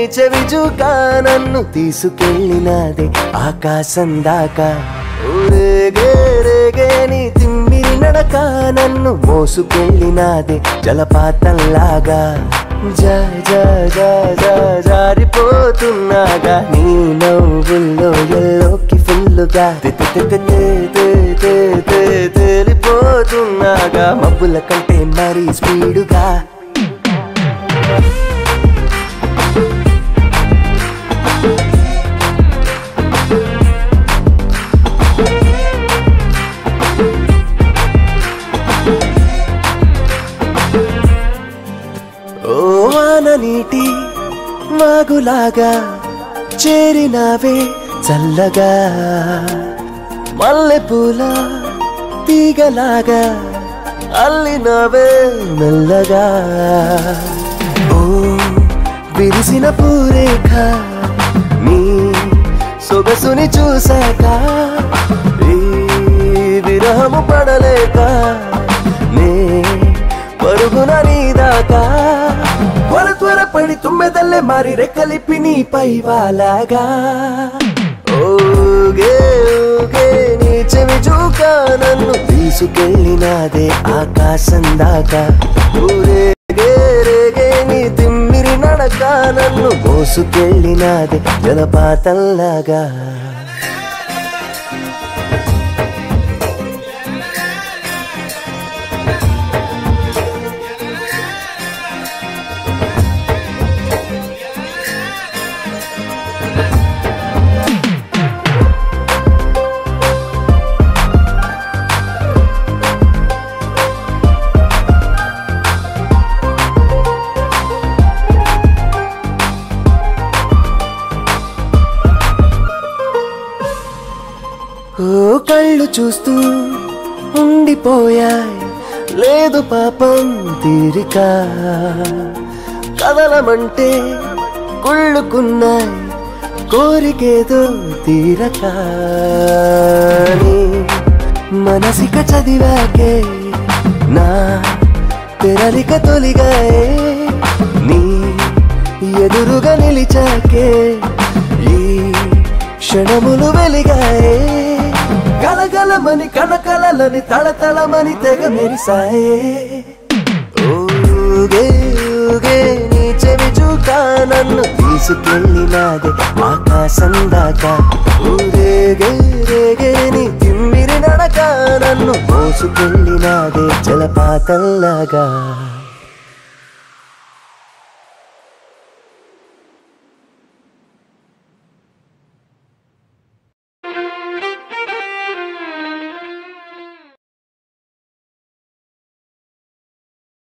చెవి చూకా నన్ను తీసుకెళ్ళినాదే ఆకాశం దాకా ఊరేగే రేగే నీ తిమ్మిరి నడక నన్ను మోసుకెళ్ళినాదే జలపాతంలాగా జా జా జా జా జారిపోతున్నాగా నీ నవ్వుల్లో ఎల్లోకి ఫుల్లుగా తే- తే- తే- తే- తే- తే- తే- తే- తేలిపోతున్నాగా మబ్బుల కంటే మరీ స్పీడుగా ఓ వాన నీటి వాగులాగా చేరినావే చల్లగా మల్లెపూల తీగలాగా అల్లినవే మెల్లగా ఓ విరిసిన పూరేఖ నీ సొగసుని చూశాక ఈ విరహము పడలేక నే పరుగున నీదాకా త్వర త్వర పడి తుమ్మెదల్లే మారి రెక్కలిప్పి నీపై వాలాగా ఓగే ఓగే నీ చెవి చూకా నన్ను తీసుకెళ్ళినాదే ఆకాశం దాకా ఊరేగే రేగే నీ తిమ్మిరి నడక నన్ను మోసుకెళ్ళినాదే జలపాతంలాగా ఓ కళ్ళు చూస్తూ ఉండిపోయాయి లేదు పాపం తీరిక కదలమంటే కుళ్ళుకున్నాయి కోరికేదో తీరక నీ మనసిక చదివాకే నా తెరలిక తొలిగాయే నీ ఎదురుగా నిలిచాకే ఈ క్షణములు వెలిగాయే గలగలమని కనకలలని తళతళమని తెగ మెరిసాయే ఊగే ఊగే నీ చెవి చూకా నన్ను తీసుకెళ్ళినాదే ఆకాశం దాకా ఊరేగే రేగే నీ తిమ్మిరి నడక నన్ను మోసుకెళ్ళినాదే జలపాతంలాగా